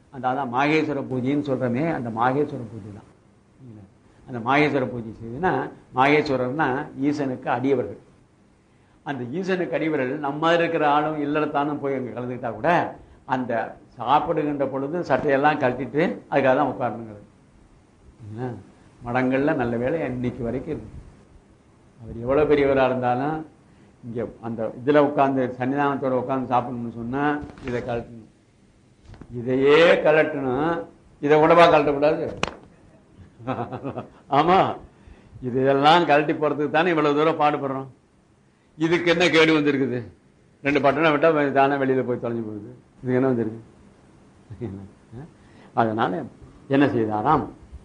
அந்த அதான் மாகேஸ்வர பூஜைன்னு சொல்றமே அந்த மாகேஸ்வர பூஜை தான் சரிங்களா? அந்த மாகேஸ்வர பூஜை செய்துன்னா மாகேஸ்வரர்னா ஈசனுக்கு அடியவர்கள் அந்த ஈசனுக்கு அடிவர்கள் நம்ம இருக்கிற ஆளும் இல்லறத்தானும் போய் அங்கே கலந்துக்கிட்டா கூட அந்த சாப்பிடுகின்ற பொழுது சட்டையெல்லாம் கழட்டிட்டு அதுக்காக தான் உட்காரணுங்கிறது என்ன? மடங்கள்ல நல்ல வேலை இன்னைக்கு வரைக்கும் இருக்கு அவர் எவ்வளோ பெரியவராக இருந்தாலும் இங்கே அந்த இதில் உட்காந்து சன்னிதானத்தோட உட்காந்து சாப்பிடணும்னு சொன்னால் இதை கழட்டணும் இதையே கழட்டணும் இதை கூடவா கழட்டக்கூடாது ஆமா இதெல்லாம் கழட்டி போறதுக்கு தானே இவ்வளவு தூரம் பாடுபடுறோம் இதுக்கு என்ன கேடு வந்திருக்குது ரெண்டு பட்டணம் விட்டா தானே வெளியில போய் தொலைஞ்சு போகுது இதுக்கு என்ன வந்திருக்கு அதனால என்ன செய்தாராம்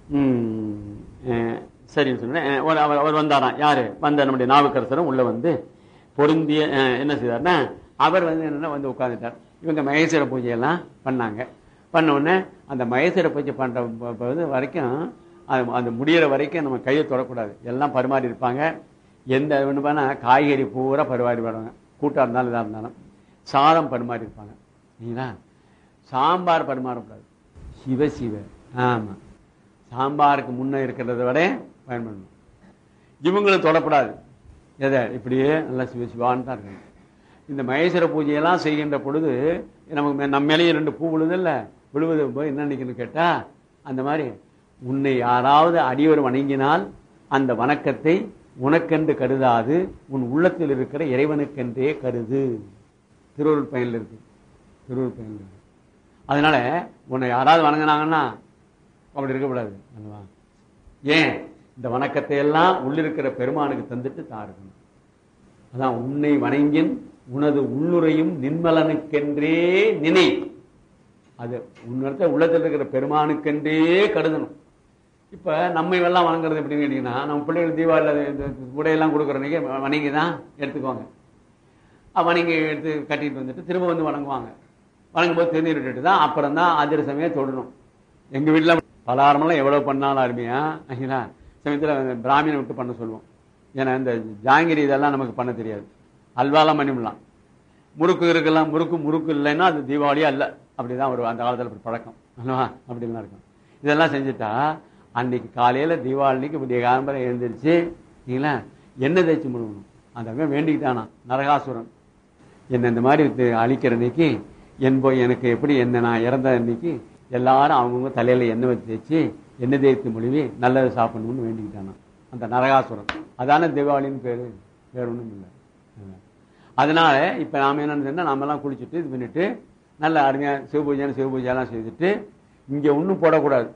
உம், அஹ், சரின்னு சொன்னேன் அஹ், ஒரு அவர் அவர் வந்தாராம் யாரு வந்த நம்முடைய நாவுக்கரசரும் உள்ள வந்து பொருந்திய அஹ், என்ன செய்தார்னா அவர் வந்து என்னன்னா வந்து உட்கார்ந்துட்டார் இவங்க மகேஸ்வர பூஜையெல்லாம் பண்ணாங்க பண்ண உடனே அந்த மகேஸ்வர பூஜை பண்ற ப- ப- இது வரைக்கும் அது- அந்த முடியிற வரைக்கும் நம்ம கையை தொடக்கூடாது எல்லாம் பரிமாறி இருப்பாங்க எந்த ஒன்று பண்ணா காய்கறி பூரா பரிமாறி வருவாங்க கூட்டம் இருந்தாலும் இதாக இருந்தாலும் சாதம் பரிமாறி இருப்பாங்க சரிங்களா சாம்பார் பரிமாறக்கூடாது சிவ சிவ ஆமா சாம்பாருக்கு முன்ன இருக்கிறத விட பயன்படணும் இவங்களும் தொடப்படாது எதை இப்படியே நல்லா சிவ சிவான்னு தான் இருக்கணும் இந்த மகேஸ்வர பூஜையெல்லாம் செய்கின்ற பொழுது நமக்கு மே- நம்ம மேலேயும் ரெண்டு பூ விழுதில்ல விழுவது போய் என்ன நினைக்கணும்னு கேட்டா அந்த மாதிரி உன்னை யாராவது அடியவர் வணங்கினால் அந்த வணக்கத்தை உனக்கென்று கருதாது உன் உள்ளத்தில் இருக்கிற இறைவனுக்கென்றே கருது திருவருள் பயனில் இருக்கு திருவருள் பயனில் இருக்கு அதனால உன்னை யாராவது வணங்கினாங்கன்னா அப்படி இருக்கக்கூடாது அல்லவா ஏன் இந்த வணக்கத்தை எல்லாம் உள்ளிருக்கிற பெருமானுக்கு தந்துட்டு தான் இருக்கணும் அதான் உன்னை வணங்கின் உனது உள்ளுரையும் நின்மலனுக்கென்றே நினை அது உன்னிடத்த உள்ளத்தில் இருக்கிற பெருமானுக்கென்றே கருதணும் இப்ப நம்ம எல்லாம் வணங்குறது எப்படின்னு கேட்டீங்கன்னா நம்ம பிள்ளைகள் தீபாவளியில் இந்த உடையெல்லாம் கொடுக்குற அன்னைக்கு வணங்கி தான் எடுத்துக்குவாங்க அஹ் வணங்கி எடுத்து கட்டிட்டு வந்துட்டு திரும்ப வந்து வணங்குவாங்க வணங்கும் போது திருநீர் விட்டுட்டு தான் அப்புறம் தான் அதிரசமே தொடணும் எங்க வீட்டில் பலகாரமெல்லாம் எவ்வளவு பண்ணாலும் அருமையா சரிங்களா சமயத்தில் பிராமியனை விட்டு பண்ண சொல்லுவோம் ஏன்னா இந்த ஜாங்கிரி இதெல்லாம் நமக்கு பண்ண தெரியாது அல்வாலாம் பண்ணிவிடலாம் முறுக்கு இருக்கலாம் முறுக்கு முறுக்கு இல்லைன்னா அது தீபாவளியா இல்லை அப்படிதான் ஒரு அந்த காலத்தில் அப்படி பழக்கம் அல்லவா அப்படிலாம் இருக்கும் இதெல்லாம் செஞ்சுட்டா அன்னைக்கு காலையில தீபாவளிக்கு விடிய காலம்பரை எழுந்திருச்சு சரிங்களா எண்ணெய் தேய்ச்சி முழுகணும் அந்த அவன் வேண்டிக்கிட்டானா நரகாசுரன் என்ன இந்த மாதிரி இது அழிக்கிற அன்னைக்கு என் போய் எனக்கு எப்படி என்ன நான் இறந்த அன்னைக்கு எல்லாரும் அவங்கவுங்க தலையில எண்ணெய் வச்சு தேய்ச்சி எண்ணெய் தேய்த்து மொழிவி நல்லது சாப்பிடணும்னு வேண்டிக்கிட்டானா அந்த நரகாசுரன் அதான தீபாவளின்னு பேரு வேற ஒன்றும் இல்லை அதனால இப்ப நாம என்ன சொன்னா நாம எல்லாம் குளிச்சுட்டு இது பண்ணிட்டு நல்ல அருமையா சிவபூஜை சிவபூஜையெல்லாம் செய்துட்டு இங்க ஒன்றும் போடக்கூடாது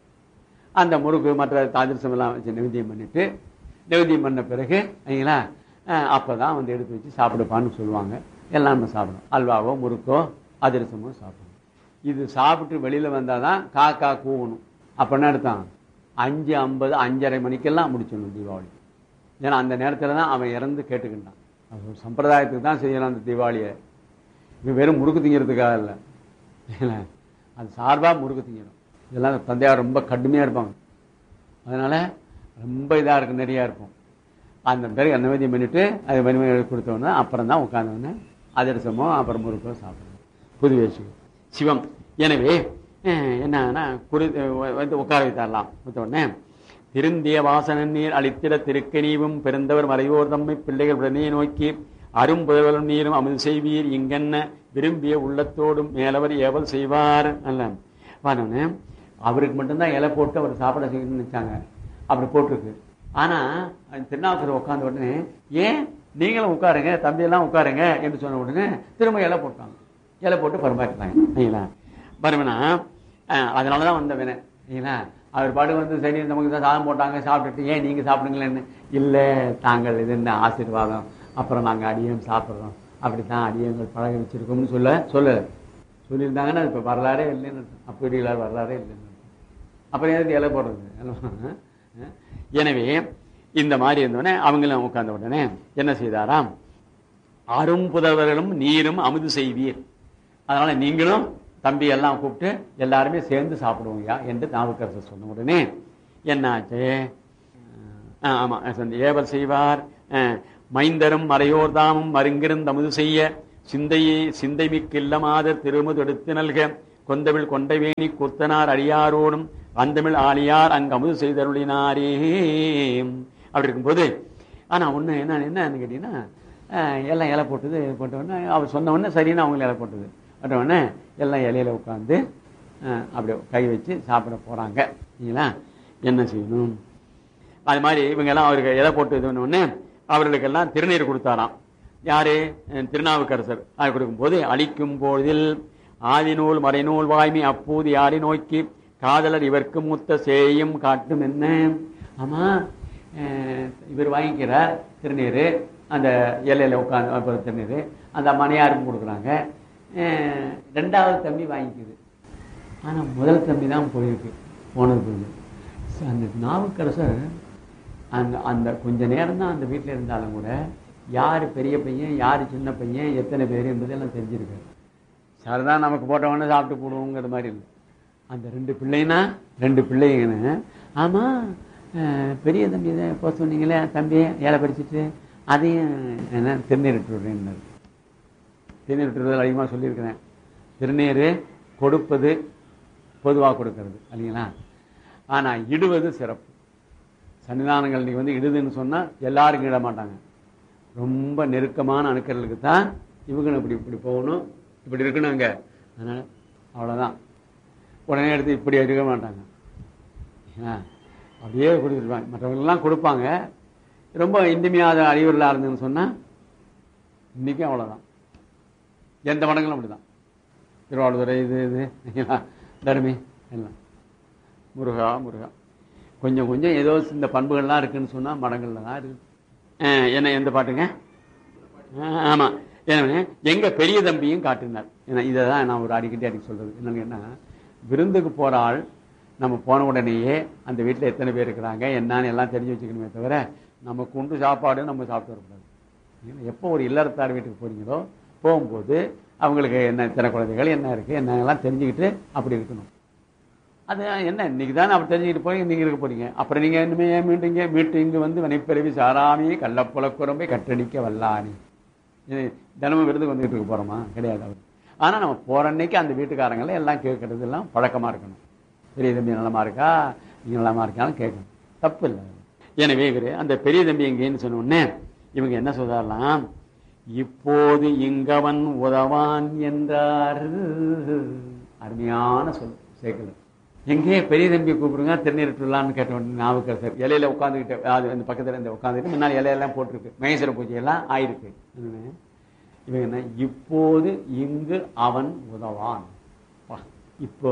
அந்த முறுக்கு மற்ற தாதிரசம் எல்லாம் வச்சு நிவேத்தியம் பண்ணிட்டு நிவேத்தியம் பண்ண பிறகு சரிங்களா அஹ் அப்பதான் வந்து எடுத்து வச்சு சாப்பிடுப்பான்னு சொல்லுவாங்க எல்லாம் நம்ம சாப்பிடணும் அல்வாவோ முறுக்கோ அதிரசமோ சாப்பிடணும் இது சாப்பிட்டு வெளியில வந்தாதான் காக்கா கூவணும் அப்ப என்ன அர்த்தம் அஞ்சு ஐம்பது அஞ்சரை மணிக்கெல்லாம் முடிச்சிடணும் தீபாவளி ஏன்னா அந்த நேரத்துல தான் அவன் இறந்து கேட்டுக்கிட்டான் அது ஒரு சம்பிரதாயத்துக்கு தான் செய்யலாம் அந்த தீபாவளியை இது வெறும் முறுக்கு திங்கிறதுக்காக இல்லை இல்லை அது சார்பா முறுக்கு திங்கணும் இதெல்லாம் தந்தையார் ரொம்ப கடுமையா இருப்பாங்க அதனால ரொம்ப இதா இருக்கும் நிறையா இருக்கும் அந்த பிறகு நிவேதியம் பண்ணிட்டு அது வலிமை கொடுத்தோன்னே அப்புறம் தான் உட்காந்தோடனே அதிரசமோ அப்புறம் முறுக்கோ சாப்பிடணும் புது வேஷு சிவம் எனவே அஹ், என்னன்னா குறி அஹ் வந்து உட்கார வைத்தாரலாம் வைத்த உடனே திருந்திய வாசன நீர் அளித்திட திருக்கனீவும் பிறந்தவர் மறைவோர் தம்மை பிள்ளைகள் உடனே நோக்கி அரும்புதல்வரும் நீரும் அமுது செய்வீர் இங்கென்ன விரும்பிய உள்ளத்தோடும் மேலவர் ஏவல் செய்வார் அல்ல பாருங்க அவருக்கு மட்டும்தான் இலை போட்டு அவர் சாப்பிட செய்யணும்னு நினைச்சாங்க அப்படி போட்டிருக்கு ஆனா திருநாவுக்கர் உட்கார்ந்த உடனே ஏன் நீங்களும் உட்காருங்க தம்பியெல்லாம் உட்காருங்க என்று சொன்ன உடனே திரும்ப இலை போட்டாங்க இலை போட்டு பரிமாறிட்டாங்க சரிங்களா பருமனா அதனாலதான் வந்த வினை சரிங்களா அவர் பாட்டு வந்து சரி நமக்கு தான் சாதம் போட்டாங்க சாப்பிட்டுட்டு ஏன் நீங்க சாப்பிடுங்களேன்னு இல்ல தாங்கள் இது என்ன ஆசீர்வாதம் அப்புறம் நாங்க அடியம் சாப்பிடுறோம் அப்படித்தான் அடியங்கள் பழக வச்சிருக்கோம்னு சொல்ல சொல்ல சொல்லியிருந்தாங்கன்னா இப்ப வரலாறே இல்லைன்னு அர்த்தம். அப்படி இல்லாத வரலாறே இல்லைன்னு அர்த்தம். அப்புறம் எதுக்கு இலை போடுறது அல்லவா? எனவே இந்த மாதிரி இருந்தோடனே அவங்களும் உட்கார்ந்த உடனே என்ன செய்தாராம் அரும் புதல்வர்களும் நீரும் அமுது செய்வீர் அதனால நீங்களும் தம்பி எல்லாம் கூப்பிட்டு எல்லாருமே சேர்ந்து சாப்பிடுவோங்கய்யா என்று நாவுக்கரசர் சொன்ன உடனே என்னாச்சு அஹ் ஆமா சொன்ன, ஏவல் செய்வார் அஹ் மைந்தரும் மறையோர்தாமும் மருங்கிருந்த அமுது செய்ய சிந்தையை சிந்தை மிக்க இல்லமாத திருமுது எடுத்து நல்க கொந்தமிழ் கொண்டவேணி குத்தனார் அடியாரோடும் அந்தமிழ் ஆளியார் அங்கு அமுது செய்தருளினாரே அப்படி இருக்கும்போது ஆனா ஒண்ணு என்ன என்னன்னு கேட்டீங்கன்னா அஹ், எல்லாம் இலை போட்டது போட்ட உடனே அவர் சொன்ன உடனே சரின்னு அவங்க இலை போட்டது போட்ட உடனே எல்லாம் இலையில உட்காந்து அப்படியே கை வச்சு சாப்பிட போறாங்க சரிங்களா என்ன செய்யணும் அது மாதிரி இவங்க எல்லாம் அவருக்கு எதை போட்டு இது பண்ண உடனே அவர்களுக்கெல்லாம் திருநீர் கொடுத்தாராம் யாரு அஹ் திருநாவுக்கரசர் அது கொடுக்கும்போது அழிக்கும் பொழுதில் ஆதிநூல் மறைநூல் வாய்மை அப்போது யாரை நோக்கி காதலர் இவர்க்கு மூத்த சேயும் காட்டும் என்ன ஆமா அஹ் இவர் வாங்கிக்கிறார் திருநீர் அந்த எல்லையில உட்காந்து திருநீர் அந்த மனையாருக்கும் கொடுக்குறாங்க அஹ் ரெண்டாவது தம்பி வாங்கிக்குது ஆனா முதல் தம்பி தான் போயிருக்கு போனது போயிருக்கு அந்த நாவுக்கரசர் அந்த அந்த கொஞ்ச நேரம் தான் அந்த வீட்டில் இருந்தாலும் கூட யார் பெரிய பையன் யார் சின்ன பையன் எத்தனை பேர் என்பதெல்லாம் தெரிஞ்சிருக்கு சரிதான் நமக்கு போட்டவொடனே சாப்பிட்டு போடுவோங்கிற மாதிரி இல்லை அந்த ரெண்டு பிள்ளைனா ரெண்டு பிள்ளைங்கன்னு ஆமாம் பெரிய தம்பி இதை போக சொன்னீங்களே தம்பி ஏழை படிச்சுட்டு அதையும் என்ன திருநீரிட்டு விடுறேன்னாரு திருநீர் விடுறது அதிகமாக சொல்லியிருக்கிறேன் திருநீர் கொடுப்பது பொதுவாக கொடுக்கறது இல்லைங்களா ஆனால் இடுவது சிறப்பு சன்னிதானங்கள் இன்னைக்கு வந்து இடுதுன்னு சொன்னால் எல்லாருக்கும் இட மாட்டாங்க ரொம்ப நெருக்கமான அணுக்களுக்கு தான் இவங்க இப்படி இப்படி போகணும் இப்படி இருக்கணும் அங்கே அதனால் அவ்வளோதான் உடனே எடுத்து இப்படி இருக்க மாட்டாங்க ஆ, அப்படியே கொடுத்துருப்பாங்க மற்றவங்களெல்லாம் கொடுப்பாங்க ரொம்ப இன்றிமையாத அறிவுள்ளா இருந்துன்னு சொன்னால் இன்றைக்கும் அவ்வளோதான் எந்த மடங்களும் அப்படி தான் திருவாவூதுறை இது இது இல்லைங்களா? தருமி எல்லாம் முருகா முருகா கொஞ்சம் கொஞ்சம் ஏதோ இந்த பண்புகள்லாம் இருக்குன்னு சொன்னால் மடங்கள்ல தான் இருக்கு அஹ் என்ன எந்த பாட்டுங்க அஹ் ஆமா ஏன்னா எங்க பெரிய தம்பியும் காட்டினார் ஏன்னா இதை தான் நான் ஒரு அடிக்கடி அடிக்க சொல்றது என்னன்னு கேட்டா விருந்துக்கு போற ஆள் நம்ம போன உடனேயே அந்த வீட்டில் எத்தனை பேர் இருக்கிறாங்க என்னன்னு எல்லாம் தெரிஞ்சு வச்சுக்கணுமே தவிர நமக்கு உண்டு சாப்பாடு நம்ம சாப்பிட்டு வரக்கூடாது ஏன்னா, எப்போ ஒரு இல்லறத்தார் வீட்டுக்கு போறீங்களோ போகும்போது அவங்களுக்கு என்ன எத்தனை குழந்தைகள் என்ன இருக்கு என்ன எல்லாம் தெரிஞ்சுக்கிட்டு அப்படி இருக்கணும் அது என்ன இன்னைக்கு தானே அப்படி தெரிஞ்சுக்கிட்டு போய் நீங்க இருக்க போறீங்க அப்புறம் நீங்க இனிமே ஏன் மீண்டுங்க மீட்டு இங்கு வந்து வினைப்பிறவி சாராமி கள்ளப்புல குரம்பை கட்டடிக்க வல்லானி இது தினமும் விருதுக்கு வந்துகிட்டு இருக்க போறோமா கிடையாது அவர் ஆனா நம்ம போற அன்னைக்கு அந்த வீட்டுக்காரங்களை எல்லாம் கேட்கறது எல்லாம் பழக்கமா இருக்கணும் பெரிய தம்பி நலமா இருக்கா நீங்க நலமா இருக்கான்னு கேட்கணும் தப்பு இல்லை எனவே இவரு அந்த பெரிய தம்பி எங்கேன்னு சொன்ன உடனே இவங்க என்ன சொல்றாலாம் இப்போது இங்கவன் உதவான் என்றார் அருமையான சொல் சேர்க்கல எங்கே பெரிய தம்பி கூப்பிடுங்க திருநீரட்டுலான்னு கேட்ட உடனே நாவுக்கரசர் இலையில உட்காந்துக்கிட்டு அது அந்த பக்கத்துல இந்த உட்காந்துட்டு முன்னால் இலையெல்லாம் போட்டிருக்கு மகேஸ்வர பூஜை எல்லாம் ஆயிருக்கு என்னன்னு, இவன் என்ன இப்போது இங்கு அவன் உதவான் வா, இப்போ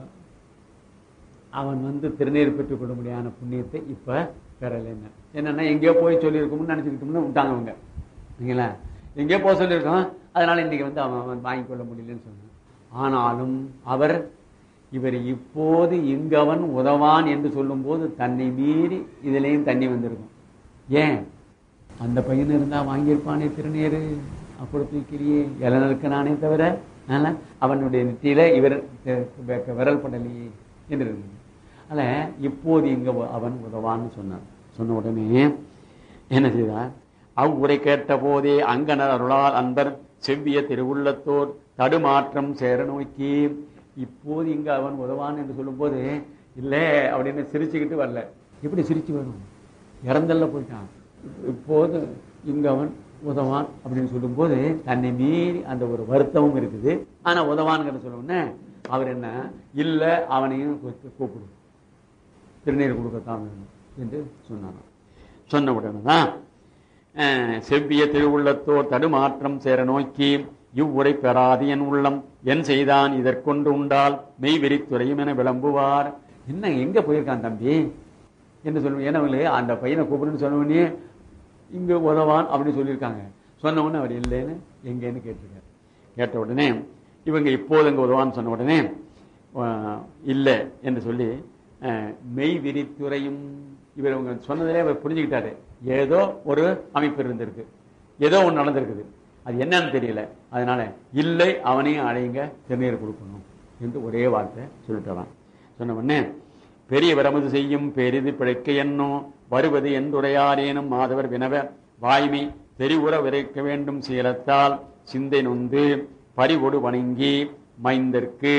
அவன் வந்து திருநீர் பெற்றுக் கொள்ள முடியாத புண்ணியத்தை இப்ப பெறலைன்னு என்னன்னா எங்கேயோ போய் சொல்லியிருக்கோம்னு நினைச்சுக்கிட்டோம்னு விட்டாங்க அவங்க இல்லைங்களா எங்கேயோ போக சொல்லியிருக்கோம் அதனால இன்னைக்கு வந்து அவன் அவன் வாங்கிக் கொள்ள முடியலன்னு சொன்னான் ஆனாலும் அவர் இவர் இப்போது இங்கவன் உதவான் என்று சொல்லும்போது தன்னை மீறி இதுலேயும் தண்ணி வந்திருக்கும் ஏன் அந்த பையன் இருந்தா வாங்கியிருப்பானே திருநீர் அப்படி தூக்கிறியே இளநருக்கு நானே தவிர அதனால அவனுடைய நெற்றியில இவர் த- விரல் படலையே என்று இருந்தது அதனால இப்போது இங்க வ- அவன் உதவான்னு சொன்னான் சொன்ன உடனே என்ன செய்தார் அவ்வுரை கேட்ட போதே அங்கனர் அருளால் அன்பர் செவ்விய திருவுள்ளத்தோர் தடுமாற்றம் சேர நோக்கி இப்போது இங்க அவன் உதவான் என்று சொல்லும்போது இல்லை அப்படின்னு சிரிச்சுக்கிட்டு வரல எப்படி சிரிச்சு வரும் இறந்தல்ல போயிட்டான் இப்போது இங்க அவன் உதவான் அப்படின்னு சொல்லும்போது தன்னை மீறி அந்த ஒரு வருத்தமும் இருக்குது ஆனா உதவான்ங்கிற சொல்ல உடனே அவர் என்ன இல்ல அவனையும் கூப்பிட்டு- கூப்பிடு திருநீர் கொடுக்கத்தான் வேணும் என்று சொன்னாராம் சொன்ன உடனே தான் அஹ், செவ்விய திருவுள்ளத்தோர் தடுமாற்றம் சேர நோக்கி இவ்வுரை பெறாது என் உள்ளம் என் செய்தான் இதற்கொண்டு உண்டால் மெய் வெறித்துறையும் என விளம்புவார் என்ன எங்க போயிருக்கான் தம்பி என்ன சொல்லுவோம் ஏன்னா அவங்களே அந்த பையனை கூப்பிடுன்னு சொன்ன உடனே இங்க உதவான் அப்படின்னு சொல்லியிருக்காங்க சொன்ன உடனே அவர் இல்லைன்னு எங்கேன்னு கேட்டிருக்காரு கேட்ட உடனே இவங்க இப்போது இங்க உதவான்னு சொன்ன உடனே அஹ், இல்லை என்று சொல்லி அஹ், மெய் விரித்துறையும் இவர் அவங்க சொன்னதிலே அவர் புரிஞ்சுக்கிட்டாரு ஏதோ ஒரு அமைப்பு இருந்திருக்கு ஏதோ ஒன்று நடந்திருக்குது அது என்னன்னு தெரியல அதனால இல்லை அவனையும் அழையுங்க திருநீர் கொடுக்கணும் என்று ஒரே வார்த்தை சொல்லிட்டாராம் சொன்ன உடனே பெரிய வரமது செய்யும் பெரிது பிழைக்க என்னோ வருவது என்றுடையாரேனும் மாதவர் வினவ வாய்மை தெரிவுற விரைக்க வேண்டும் சீலத்தால் சிந்தை நொந்து பறிவொடு வணங்கி மைந்தற்கு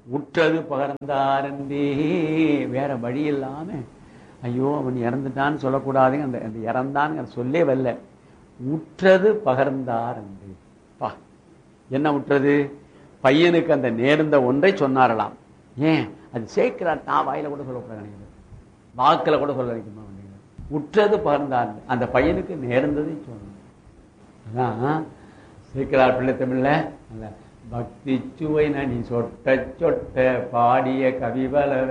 உற்றது பகர்ந்தாரந்தே வேற வழி இல்லாம ஐயோ அவன் இறந்துட்டான்னு சொல்லக்கூடாதுங்க அந்த அந்த இறந்தான்னு சொல்லே வரல உற்றது பகர்ந்தார் என்று பா என்ன உற்றது பையனுக்கு அந்த நேர்ந்த ஒன்றை சொன்னாரலாம் ஏன் அது சேர்க்கிறார் நான் வாயில கூட சொல்லக்கூடாது நினைக்கிறேன் வாக்குல கூட சொல்ல வைக்குமா நினைக்கிறேன். உற்றது பகர்ந்தார் அந்த பையனுக்கு நேர்ந்ததை சொன்னார் அதான் சேர்க்கிறார் பிள்ளை தமிழ்ல அல்ல பக்தி சுவை நனி சொட்ட சொட்ட பாடிய கவிவளவ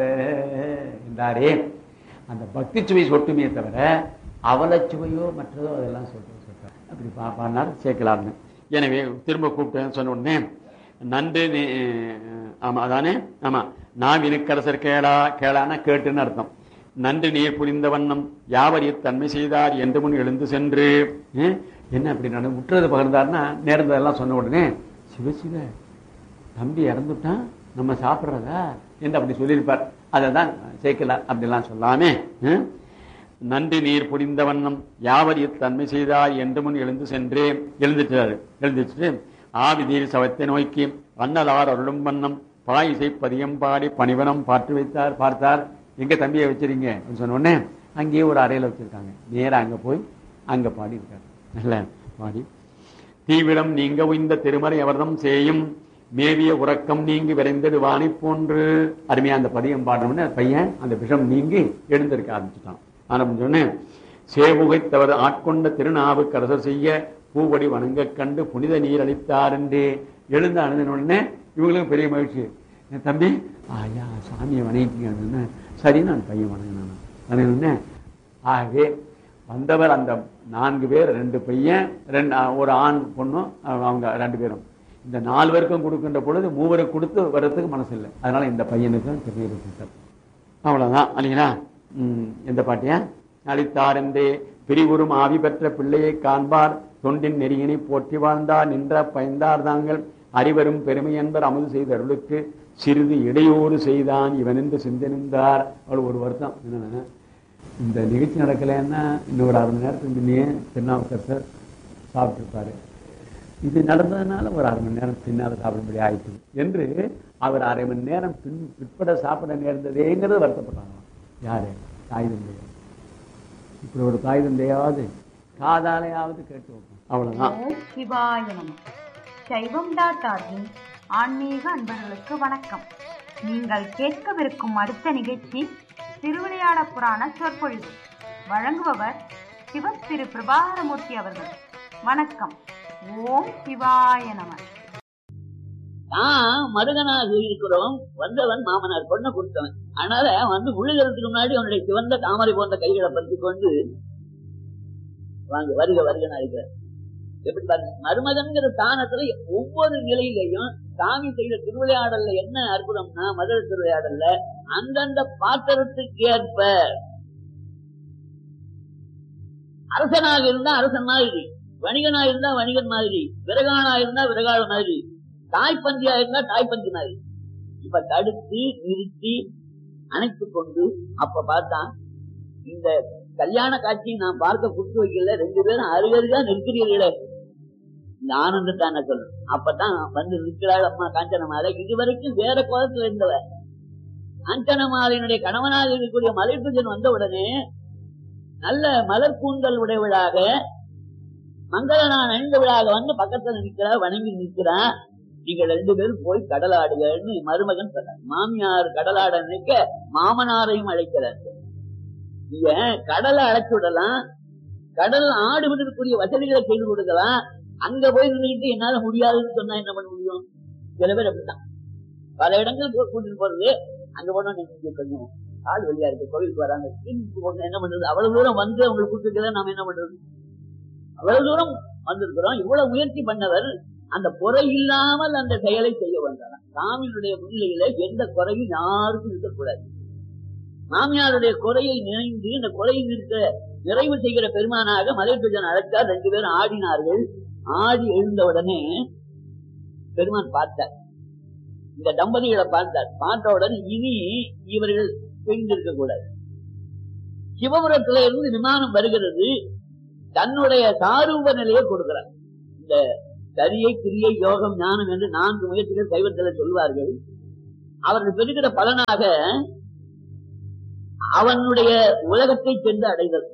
என்றாரே அந்த பக்தி சுவை சொட்டுமே தவிர அவலச்சுவையோ மற்றதோ அதெல்லாம் சொல்ற சொல்றார் அப்படி பா பாடினார் சேர்க்கலார்னு எனவே திரும்ப கூப்பிட்டேன்னு சொன்ன உடனே நன்று நீ- ஆமா அதானே ஆமா நாவினுக்கரசர் கேளா கேளான கேட்டுன்னு அர்த்தம் நன்று நீர் புரிந்த வண்ணம் யாவர் தன்மை செய்தார் என்று முன் எழுந்து சென்று ஏன், என்ன அப்படி நட முற்றது பகிர்ந்தார்னா நேர்ந்ததெல்லாம் சொன்ன உடனே சிவ சிவ தம்பி இறந்துட்டான் நம்ம சாப்பிட்றதா என்று அப்படி சொல்லியிருப்பார் அதை தான் சேர்க்கல அப்படிலாம் சொல்லாமே ஹம்? நன்றி நீர் புரிந்த வண்ணம் யாவர் தன்மை செய்தார் என்று முன் எழுந்து சென்று எழுந்துட்டாரு எழுந்துட்டு ஆவி நீர் சவத்தை நோக்கி அண்ணலார் அருளும் வண்ணம் பாயிசை பதியம் பாடி பணிவனம் பார்த்து வைத்தார் பார்த்தார் எங்க தம்பியை வச்சிருங்க அப்படின்னு சொன்ன உடனே அங்கேயே ஒரு அறையில வச்சிருக்காங்க நேரா அங்க போய் அங்க பாடி இருக்காரு நல்ல பாடி தீவிடம் நீங்க உய்ந்த திருமறை அவர்தம் செய்யும் மேவிய உறக்கம் நீங்கி விரைந்தது வாணி போன்று அருமையா அந்த பதியம் பாடுறோம்னு பையன் அந்த விஷம் நீங்கி எழுந்திருக்க ஆரம்பிச்சுட்டான் ஆரம்பிச்சோடனே சேவுகைத்தவர் ஆட்கொண்ட திருநாவுக்கு அரசர் செய்ய பூவடி வணங்க கண்டு புனித நீர் அளித்தார் என்றே எழுந்து அணுதின உடனே இவங்களுக்கும் பெரிய மகிழ்ச்சி என் தம்பி ஐயா சாமியை வணங்கிட்டீங்க சரி நான் பையன் வணங்கினான் வணங்கினே ஆகவே வந்தவர் அந்த நான்கு பேர் ரெண்டு பையன் ரெண்டு ஒரு ஆண் பொண்ணும் அவங்க ரெண்டு பேரும் இந்த நாலு பேருக்கும் கொடுக்கின்ற பொழுது மூவருக்கு கொடுத்து வர்றதுக்கு மனசு இல்லை அதனால இந்த பையனுக்கும் திருநீர் கொடுத்தார் அவ்வளவுதான் இல்லைங்களா ம், எந்த பாட்டியா அளித்தார் என்றே பிரிவுறும் ஆவி பெற்ற பிள்ளையை காண்பார் தொண்டின் நெறியினை போற்றி வாழ்ந்தார் நின்ற பயந்தார் தாங்கள் அறிவரும் பெருமை என்பர் அமுது செய்த அருளுக்கு சிறிது இடையூறு செய்தான் இவன் என்று சிந்தனிந்தார் அவள் ஒரு வருத்தம் என்னன்னா இந்த நிகழ்ச்சி நடக்கலைன்னா இன்னொரு அரை மணி நேரத்துக்கு முன்னே திருநாவுக்கரசர் சாப்பிட்டுருப்பாரு இது நடந்ததுனால ஒரு அரை மணி நேரம் பின்னால் சாப்பிடும்படி ஆயிடுச்சு என்று அவர் அரை மணி நேரம் பின் பிற்பட சாப்பிட நேர்ந்ததேங்கிறது வருத்தப்படுறாங்க யாரு தாய் தந்தையா இப்படி ஒரு தாய் தந்தையாவது காதாலையாவது கேட்டு வைப்போம் அவ்வளவுதான் ஓம் சிவாய நம சைவம் டாட் ஆர்கின் ஆன்மீக அன்பர்களுக்கு வணக்கம் நீங்கள் கேட்கவிருக்கும் அடுத்த நிகழ்ச்சி திருவிளையாட புராண சொற்பொழிவு வழங்குபவர் சிவம் திரு பிரபாகரமூர்த்தி அவர்கள் வணக்கம் ஓம் சிவாய நம நான் மருகனாக இருக்கிறவன் வந்தவன் மாமனார் பொண்ணை கொடுத்தவன் அதனால வந்து முழுகிறதுக்கு முன்னாடி அவனுடைய சிவந்த தாமரை போன்ற கைகளை பற்றி கொண்டு வாங்க வருக வருகனா இருக்கிறார் எப்படி பாருங்க மருமகன்கிற ஸ்தானத்துல ஒவ்வொரு நிலையிலையும் சாமி செய்த திருவிளையாடல்ல என்ன அற்புதம்னா மதுரை திருவிளையாடல்ல அந்தந்த பாத்திரத்துக்கு ஏற்ப அரசனாக இருந்தா அரசன் மாதிரி வணிகனா இருந்தா வணிகன் மாதிரி விரகானா இருந்தா விரகால மாதிரி தாய்ப்பந்தியா இருந்தா தாய்ப்பந்தி மாதிரி இப்ப தடுத்து நிறுத்தி அணைத்து கொண்டு அப்ப பார்த்தா இந்த கல்யாண காட்சி நான் பார்க்க குடுத்து வைக்கல ரெண்டு பேரும் அருகருகா நிற்கிறீர்களே இந்த ஆனந்தத்தை என்ன சொல்லணும் அப்பதான் வந்து நிற்கிறாள் அம்மா காஞ்சனமாலை இதுவரைக்கும் வேற கோலத்துல இருந்தவ காஞ்சனமாலையினுடைய கணவனாக இருக்கக்கூடிய மலைப்புஜன் வந்த உடனே நல்ல மலர் கூந்தல் உடையவளாக மங்களனான் அணிந்தவளாக வந்து பக்கத்துல நிற்கிறா வணங்கி நிற்கிறா நீங்க ரெண்டு பேரும் போய் கடலாடுகன்னு மருமகன் சொன்னார் மாமியார் கடலாட நினைக்க மாமனாரையும் அழைக்கிறார் ஏன் கடலை அழைச்சு விடலாம் கடல் ஆடு விடுறதுக்குரிய வசதிகளை செய்து கொடுக்கலாம் அங்க போய் நின்றுட்டு என்னால முடியாதுன்னு சொன்னா என்ன பண்ண முடியும் சில பேர் அப்படித்தான் பல இடங்களுக்கு கூட்டிட்டு போறது அங்க போனா நீங்க கொஞ்சம் ஆள் வெளியா இருக்கு கோவிலுக்கு வராங்க ஸ்கீமுக்கு போகணும் என்ன பண்றது அவ்வளவு தூரம் வந்து அவங்களுக்கு கூட்டிட்டு நாம என்ன பண்றது அவ்வளவு தூரம் வந்திருக்கிறோம் இவ்வளவு முயற்சி பண்ணவர் அந்த குறை இல்லாமல் அந்த செயலை செய்ய வந்தாராம் சாமியினுடைய முன்னிலையில எந்த குறையும் யாருக்கும் இருக்கக்கூடாது மாமியாருடைய குறையை நினைந்து இந்த குறையை நிறுத்த நிறைவு செய்கிற பெருமானாக மலைப்பிரஜன் அழைத்தார் ரெண்டு பேரும் ஆடினார்கள் ஆடி எழுந்த உடனே பெருமான் பார்த்தார் இந்த தம்பதிகளை பார்த்தார் பார்த்த உடனே இனி இவர்கள் பிரிந்திருக்க கூடாது சிவபுரத்துல இருந்து விமானம் வருகிறது தன்னுடைய சாரூப நிலையை கொடுக்கிறார் இந்த சரியை கிரியை யோகம் ஞானம் என்று நான்கு முயற்சிகள் சைவத்தில் சொல்வார்கள் அவர்கள் பெறுகிற பலனாக அவனுடைய உலகத்தை சென்று அடைதல்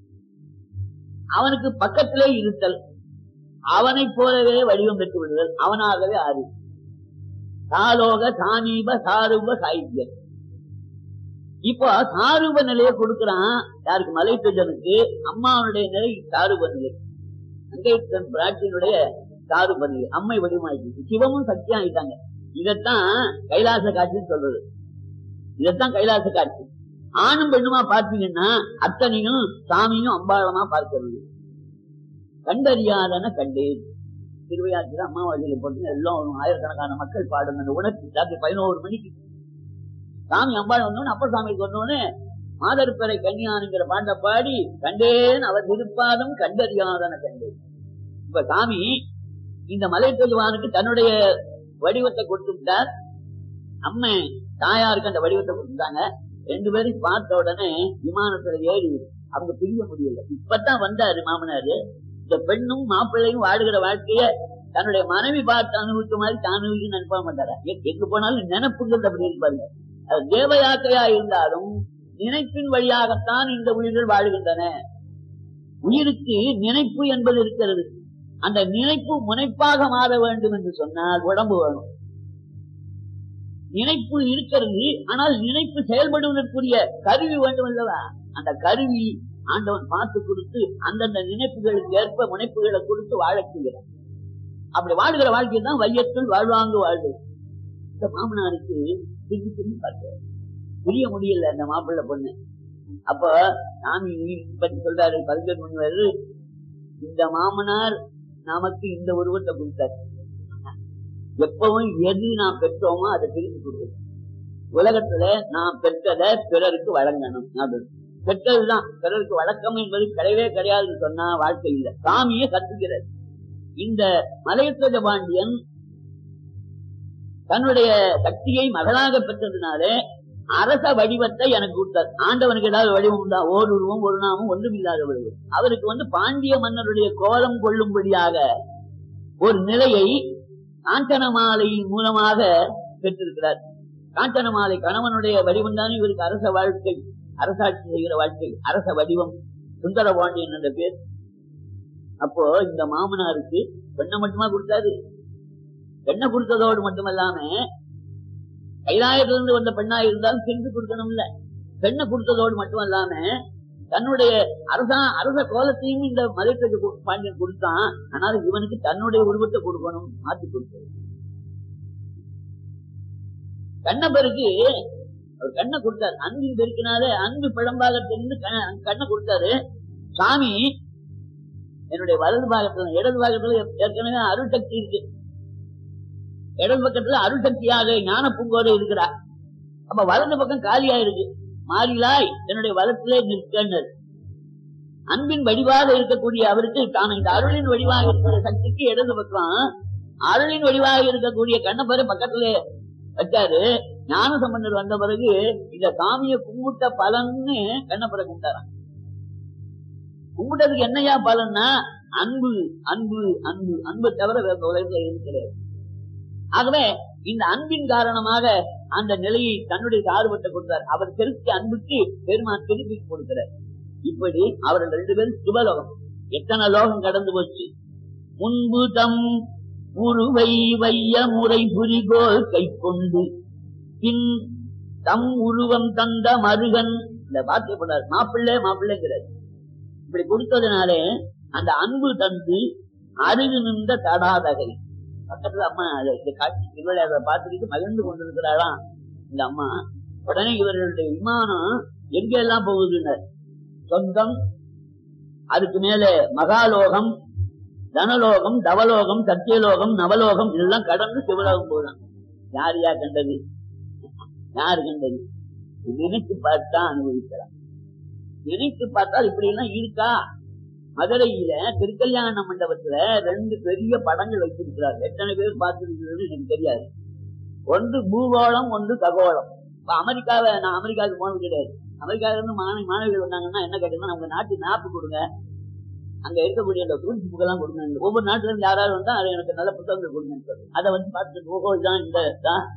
அவனுக்கு பக்கத்திலே இருத்தல் அவனைப் போலவே வடிவம் பெற்று விடுதல் அவனாகவே ஆறு சாலோக சாமீப சாரூப சாகித்யம் இப்போ சாரூப நிலையை கொடுக்கிறான் யாருக்கு மலைத்தஜனுக்கு அம்மாவுடைய நிலை சாரூப நிலை அங்கே தன் பிராட்டியினுடைய சாரூப நிலை அம்மை வடிவமாயிடுச்சு சிவமும் சக்தியா ஆயிட்டாங்க இதத்தான் கைலாச காட்சின்னு சொல்றது இதத்தான் கைலாச காட்சி ஆணும் பெண்ணுமா பார்த்தீங்கன்னா அத்தனையும் சாமியும் அம்பாளமா பார்க்கிறது கண்டறியாதன கண்டேன் திருவையாற்றில் அம்மாவாசையில போட்டு எல்லாம் ஆயிரக்கணக்கான மக்கள் பாடுங்க அந்த உணர்ச்சி ராத்திரி பதினோரு மணிக்கு சாமி அம்பாள் வந்தோன்னு அப்ப சாமிக்கு வந்தோடனே மாதர்பறை கன்னியானுங்கிற பாட்டை பாடி கண்டேன் அவர் திருப்பாதம் கண்டறியாதன கண்டேன் இப்ப சாமி இந்த மலை தொழுவானுக்கு தன்னுடைய வடிவத்தை கொடுத்து விட்டார் அம்மை தாயாருக்கு அந்த வடிவத்தை கொடுத்துட்டாங்க ரெண்டு பேரும் பார்த்த உடனே விமானத்துல ஏறி அவங்க பிரிய முடியல இப்பதான் வந்தாரு மாமனாரு இந்த பெண்ணும் மாப்பிள்ளையும் வாடுகிற வாழ்க்கைய தன்னுடைய மனைவி பார்த்து அனுபவிச்ச மாதிரி தான் அனுபவிக்க நினைப்பா மாட்டாரா எ- எங்க போனாலும் நினைப்புகள் அப்படி இருப்பாங்க அது தேவ யாத்திரையா இருந்தாலும் நினைப்பின் வழியாகத்தான் இந்த உயிர்கள் வாழுகின்றன உயிருக்கு நினைப்பு என்பது இருக்கிறது அந்த நினைப்பு முனைப்பாக மாற வேண்டும் என்று சொன்னால் உடம்பு வேணும் நினைப்பு இருக்கிறது ஆனால் நினைப்பு செயல்படுவதற்குரிய கருவி வேண்டும் அல்லவா அந்த கருவி ஆண்டவன் பார்த்து கொடுத்து அந்தந்த நினைப்புகளுக்கு ஏற்ப முனைப்புகளை கொடுத்து வாழச் செய்கிறான் அப்படி வாழ்கிற வாழ்க்கை தான் வையத்துள் வாழ்வாங்கு வாழ்வு இந்த மாமனாருக்கு திரும்பி திரும்பி பார்க்கிறார் புரிய முடியல அந்த மாப்பிள்ளை பொண்ணு அப்ப சாமி பற்றி சொல்றாரு கவிஞர் முனிவர் இந்த மாமனார் நமக்கு இந்த உருவத்தை கொடுத்தார் எப்பவும் எது நாம் பெற்றோமோ அதை திருப்பி கொடுக்கணும் உலகத்துல நாம் பெற்றதை பிறருக்கு வழங்கணும் அது பெற்றதுதான் பிறருக்கு வழக்கம் என்பது கிடையவே கிடையாதுன்னு சொன்னா வாழ்க்கை இல்லை சாமியே கத்துக்கிறார் இந்த மலையத்துவ பாண்டியன் தன்னுடைய சக்தியை மகளாக பெற்றதுனாலே அரச வடிவத்தை எனக்கு கொடுத்தார் ஆண்டவனுக்கு ஏதாவது வடிவம் உண்டா ஓர் உருவம் ஒரு நாமம் ஒன்றும் இல்லாத வடிவம் அவருக்கு வந்து பாண்டிய மன்னருடைய கோலம் கொள்ளும்படியாக ஒரு நிலையை காஞ்சனமாலை மூலமாக பெற்றிருக்கிறார் காஞ்சனமாலை கணவனுடைய வடிவம் தானே இவருக்கு அரச வாழ்க்கை அரசாட்சி செய்கிற வாழ்க்கை அரச வடிவம் சுந்தரபாண்டியன் என்ற பேர் அப்போ இந்த மாமனாருக்கு பெண்ணை மட்டுமா கொடுத்தாரு பெண்ணை கொடுத்ததோடு மட்டுமல்லாம கைலாயத்திலிருந்து வந்த பெண்ணா இருந்தாலும் சென்று கொடுக்கணும் இல்ல பெண்ணை கொடுத்ததோடு மட்டுமல்லாம தன்னுடைய அரசா அரச கோலத்தையும் இந்த மலைத்தது பாண்டியன் கொடுத்தான் ஆனால் இவனுக்கு தன்னுடைய உருவத்தை கொடுக்கணும் மாத்தி கொடுத்தது கண்ணப்பருக்கு அவர் கண்ணை கொடுத்தாரு அன்பின் பெருக்கினால அன்பு பிழம்பாக தெரிந்து கண்ண- கண்ணை கொடுத்தாரு சாமி என்னுடைய வலது பாகத்துல இடது பாகத்துல ஏற்கனவே அருள் சக்தி இருக்கு இடது பக்கத்துல அருள் சக்தியாக ஞான பூங்கோதை இருக்கிறார் அப்ப வலது பக்கம் காலியா இருக்கு மாறிலாய் என்னுடைய வலத்திலே நிற்கனர் அன்பின் வடிவாக இருக்கக்கூடிய அவருக்கு தான் இந்த அருளின் வடிவாக இருக்கிற சக்திக்கு இடது பக்கம் அருளின் வடிவாக இருக்கக்கூடிய கண்ணப்பரை பக்கத்துல வச்சாரு ஞான சம்பந்தர் வந்த பிறகு இந்த சாமியை கும்பிட்ட பலன்னு கண்ணப்பரை கும்பிட்டாராம் கும்பிட்டதுக்கு என்னையா பலன்னா அன்பு அன்பு அன்பு அன்பு தவிர வேற உலகத்துல இருக்கிறது ஆகவே இந்த அன்பின் காரணமாக அந்த நிலையை தன்னுடைய சார்பத்தை கொடுத்தார் அவர் செலுத்திய அன்புக்கு பெருமான் திருப்பி கொடுக்கிறார் இப்படி அவர்கள் ரெண்டு பேரும் சுபலோகம் எத்தனை லோகம் கடந்து போச்சு முன்பு தம் உருவை வைய முறை புரிகோல் கை கொண்டு பின் தம் உருவம் தந்த மருகன் இந்த வார்த்தை போனார் மாப்பிள்ளை மாப்பிள்ளைங்கிறார் இப்படி கொடுத்ததுனாலே அந்த அன்பு தந்து அருகு நின்ற தடாதகை பக்கத்துல அம்மா அதை இந்த காட்சி திருவிளையாடலை பார்த்துக்கிட்டு மகிழ்ந்து கொண்டிருக்கிறாளாம் இந்த அம்மா உடனே இவர்களுடைய விமானம் எங்க எல்லாம் போகுதுன்னர் சொந்தம் அதுக்கு மேல மகாலோகம் தனலோகம் தவலோகம் சத்தியலோகம் நவலோகம் இதெல்லாம் கடந்து சிவலோகம் போதான் யார் யார் கண்டது யார் கண்டது நினைத்து பார்த்தா அனுபவிக்கலாம் நினைத்து பார்த்தால் இப்படி எல்லாம் இருக்கா மதுரையில திருக்கல்யாண மண்டபத்துல ரெண்டு பெரிய படங்கள் வச்சிருக்கிறார் எத்தனை பேர் பார்த்திருக்கிறது எனக்கு தெரியாது ஒன்று பூகோளம் ஒன்று ககோளம் இப்ப அமெரிக்காவை நான் அமெரிக்காவுக்கு போனது கிடையாது அமெரிக்கால இருந்து மாணவி மாணவிகள் வந்தாங்கன்னா என்ன கேட்டீங்கன்னா உங்க நாட்டு மேப்பு கொடுங்க அங்க இருக்கக்கூடிய அந்த டூரிஸ்ட் புக் எல்லாம் கொடுங்க ஒவ்வொரு நாட்டுல இருந்து யாராவது வந்தா அது எனக்கு நல்ல புத்தகங்கள் கொடுங்க அதை வந்து பார்த்துட்டு ஓஹோ இதான் இந்த தான்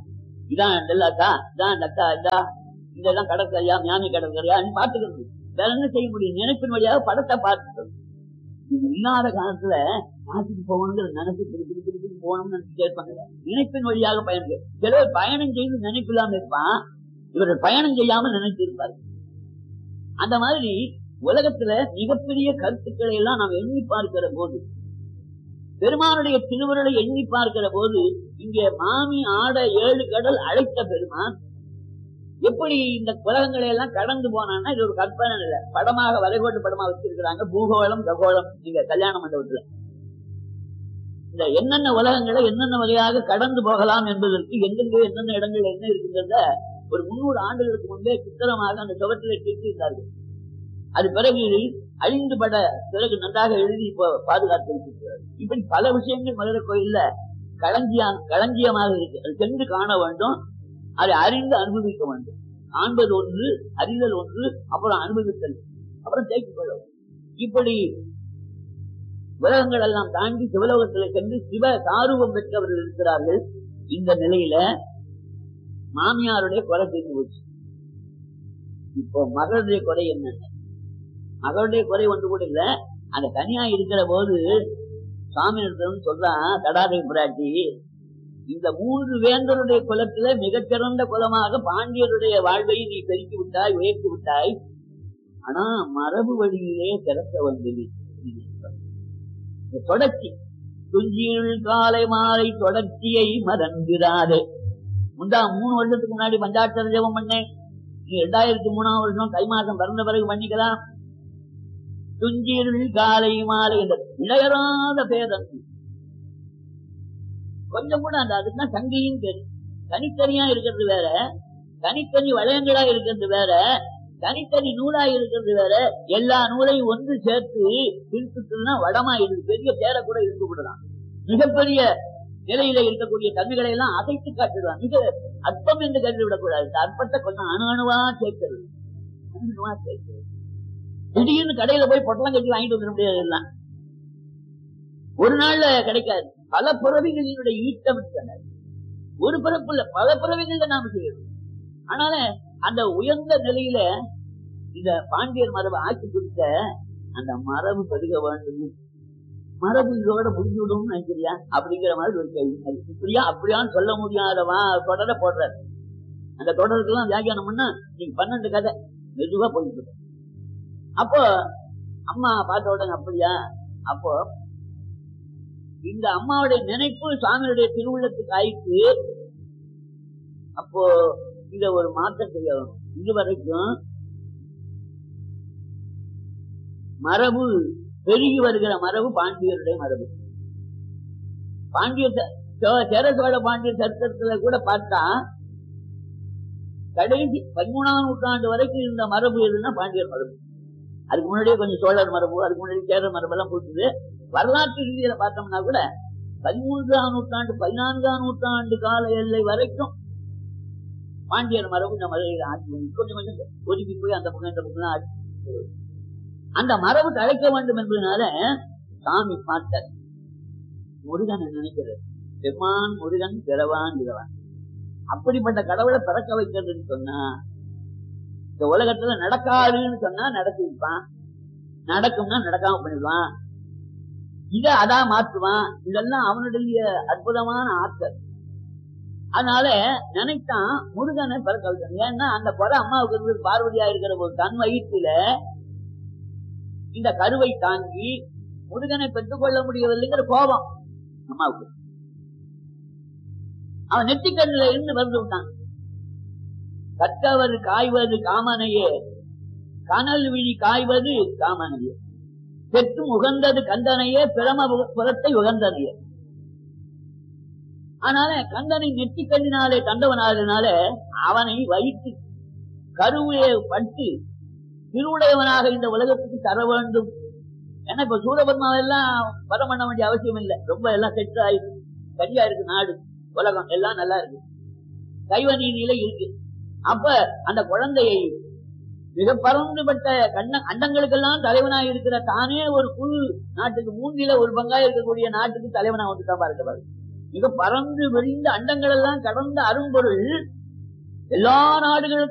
இதான் டெல்லாக்கா இதான் டக்கா இதா இதெல்லாம் கடற்கரையா மியாமி கடற்கரையா பாத்துக்கிறது வேற என்ன செய்ய முடியும் நினைப்பின் வழியாக படத்தை பார்த்துக்கிறது இது இல்லாத காலத்துல நாட்டுக்கு போகணுங்கிற நினைப்பு திருப்பி திருப்பி போகணும்னு நினைச்சுட்டே இருப்பாங்க நினைப்பின் வழியாக பயணம் சிலர் பயணம் செய்து நினைப்பு இல்லாம இருப்பான் இவர்கள் பயணம் செய்யாம நினைச்சு இருப்பாரு அந்த மாதிரி உலகத்துல மிகப்பெரிய கருத்துக்களை எல்லாம் நாம் எண்ணி பார்க்கிற போது பெருமானுடைய திருவுருளை எண்ணி பார்க்கிற போது இங்கே மாமி ஆட ஏழு கடல் அழைத்த பெருமான் எப்படி இந்த உலகங்களை எல்லாம் கடந்து போனான்னா இது ஒரு கற்பனை இல்ல படமாக வரைகோட்டு படமா வச்சிருக்கிறாங்க பூகோளம் ககோளம் இங்க கல்யாண மண்டபத்துல இந்த என்னென்ன உலகங்களை என்னென்ன வகையாக கடந்து போகலாம் என்பதற்கு எங்கெங்க என்னென்ன இடங்கள் என்ன இருக்குங்கிறத ஒரு முன்னூறு ஆண்டுகளுக்கு முன்பே சித்திரமாக அந்த சுவற்றிலே தீர்த்திருந்தார்கள் அது பிறகு அழிந்து பட பிறகு நன்றாக எழுதி இப்போ பாதுகாத்து இருக்கிறார் இப்படி பல விஷயங்கள் மதுரை கோயில்ல களஞ்சியா களஞ்சியமாக இருக்கு அது சென்று காண வேண்டும் அதை அறிந்து அனுபவிக்க வேண்டும் காண்பது ஒன்று அறிதல் ஒன்று அப்புறம் அனுபவித்தல் அப்புறம் தேக்கிக் கொள்ள வேண்டும். இப்படி உலகங்கள் எல்லாம் தாண்டி சிவலோகத்துல சென்று சிவ சாரூபம் பெற்றவர்கள் இருக்கிறார்கள் இந்த நிலையில மாமியாருடைய கொலை தீர்ந்து போச்சு இப்போ மகளுடைய குறை என்ன மகளுடைய குறை ஒன்று கூட இல்ல அந்த தனியா இருக்கிற போது சாமி சொல்றான் தடாதை பிராட்டி இந்த மூன்று வேந்தருடைய குலத்துல மிகச்சிறந்த குலமாக பாண்டியருடைய வாழ்வை நீ பெருக்கி விட்டாய் உயர்த்தி விட்டாய் ஆனா மரபு வழியிலே திறக்க வந்தது இந்த தொடர்ச்சி துஞ்சியுள் காலை மாலை தொடர்ச்சியை மறந்துடாதே முந்தா மூணு வருஷத்துக்கு முன்னாடி பஞ்சாட்சர ஜெபம் பண்ணேன் நீ ரெண்டாயிரத்தி மூணாம் வருஷம் தை மாசம் பிறந்த பிறகு பண்ணிக்கலாம் துஞ்சிருள் காலை மாலை என்ற இடையறாத பேதம் கொஞ்சம் கூட அந்த அதுதான் சங்கியும் பேரு தனித்தனியா இருக்கிறது வேற தனித்தனி வளையங்களா இருக்கிறது வேற தனித்தனி நூலா இருக்கிறது வேற எல்லா நூலையும் ஒன்று சேர்த்து பிரிச்சுட்டுனா வடமா இருக்கு பெரிய பேரை கூட இருந்து விடலாம் மிகப்பெரிய நிலையில இருக்கக்கூடிய தன்மைகளை எல்லாம் அசைத்து காட்டுவான் மிக அற்பம் என்று கருதி விடக்கூடாது இந்த அற்பத்தை கொஞ்சம் அணு அணுவா சேர்க்கிறது அணு அணுவா சேர்க்கிறது திடீர்னு கடையில போய் பொட்டலம் கட்டி வாங்கிட்டு வந்துட முடியாது எல்லாம் ஒரு நாள்ல கிடைக்காது பல பிறவிகளினுடைய ஈட்டம் இருக்கிறது. ஒரு பிறப்பு இல்ல பல பிறவிகள்ல நாம செய்யணும் ஆனால அந்த உயர்ந்த நிலையில இந்த பாண்டியர் மரபு ஆட்சி குறித்த அந்த மரபு பெருக வேண்டும் மரபு இதோட முடிஞ்சு விடும் நினைக்கிறியா அப்படிங்கிற மாதிரி ஒரு கேள்வி அது இப்படியா அப்படியான்னு சொல்ல முடியாதவா தொடர போடுறாரு அந்த தொடருக்கெல்லாம் வியாக்கியானம் பண்ணா நீங்க பன்னெண்டு கதை மெதுவா போயிட்டு இருக்கு. அப்போ அம்மா பார்த்த உடனே அப்படியா அப்போ இந்த அம்மாவுடைய நினைப்பு சுவாமியுடைய திருவுள்ளத்துக்கு ஆயிட்டு அப்போ இத ஒரு மாற்றம் செய்ய வேணும் இதுவரைக்கும் மரபு பெருகி வருகிற மரபு பாண்டியருடைய மரபு பாண்டியர் ச- சோ- சேர சோழ பாண்டியர் சரித்திரத்துல கூட பார்த்தா கடைசி பதிமூணாம் நூற்றாண்டு வரைக்கும் இருந்த மரபு எதுன்னா பாண்டியர் மரபு அதுக்கு முன்னாடியே கொஞ்சம் சோழர் மரபு அதுக்கு முன்னாடி சேர மரபு எல்லாம் போட்டுது வரலாற்று ரீதியில பார்த்தோம்னா கூட பதிமூன்றாம் நூற்றாண்டு பதினான்காம் நூற்றாண்டு கால எல்லை வரைக்கும் பாண்டியர் மரபு இந்த மதுரையில் ஆட்சி பண்ணி கொஞ்சம் கொஞ்சம் ஒதுக்கி போய் அந்த பக்கம் இந்த பக்கம் ஆட்சி செய்வது. அந்த மரபு தழைக்க வேண்டும் என்பதனால சாமி பார்த்தார் முருகன் நினைக்கிறது பெருமான் முருகன் பிறவான் பிறவான் அப்படிப்பட்ட கடவுளை பிறக்க வைக்கிறதுன்னு சொன்னா இந்த உலகத்துல நடக்காதுன்னு சொன்னா நடத்தி வைப்பான் நடக்கும்னா நடக்காம பண்ணிடுவான் இத அதான் மாற்றுவான் இதெல்லாம் அவனுடைய அற்புதமான ஆற்றல் அதனால நினைத்தான் முருகனை பிறக்க வைக்கணும் ஏன்னா அந்த குறை அம்மாவுக்கு இருந்து பார்வதியா இருக்கிற போது தன் வயிற்றுல இந்த கருவை தாங்கி முருகனை பெற்றுக்கொள்ள முடியவில்லைங்கிற கோபம் அம்மாவுக்கு அவன் நெத்திக்கண்ணில இருந்து வந்து விட்டான் கற்றவர் காய்வது காமனையே கனல் விழி காய்வது காமனையே பெற்றும் உகந்தது கந்தனையே பிரம புறத்தை உகந்தனையே அதனால கந்தனை நெற்றி கண்ணினாலே கண்டவனாதனால அவனை வைத்து கருவையை பட்டு திருவுடையவனாக இந்த உலகத்துக்கு தர வேண்டும் ஏன்னா இப்ப சூரபத்மாவெல்லாம் வரம் பண்ண வேண்டிய அவசியம் இல்லை ரொம்ப எல்லாம் செட் ஆயிருக்கு சரியா இருக்கு நாடு உலகம் எல்லாம் நல்லா இருக்கு கைவ நீதியில இருக்கு அப்ப அந்த குழந்தையை மிக பரந்துபட்ட கண்ண அண்டங்களுக்கெல்லாம் தலைவனாய் இருக்கிற தானே ஒரு குழு நாட்டுக்கு மூன்றில ஒரு பங்கா இருக்கக்கூடிய நாட்டுக்கு தலைவனா வந்துட்டா பாருங்க பாரு மிக பறந்து விரிந்த அண்டங்கள் எல்லாம் கடந்த அரும்பொருள் எல்லா நாடுகளுக்கும்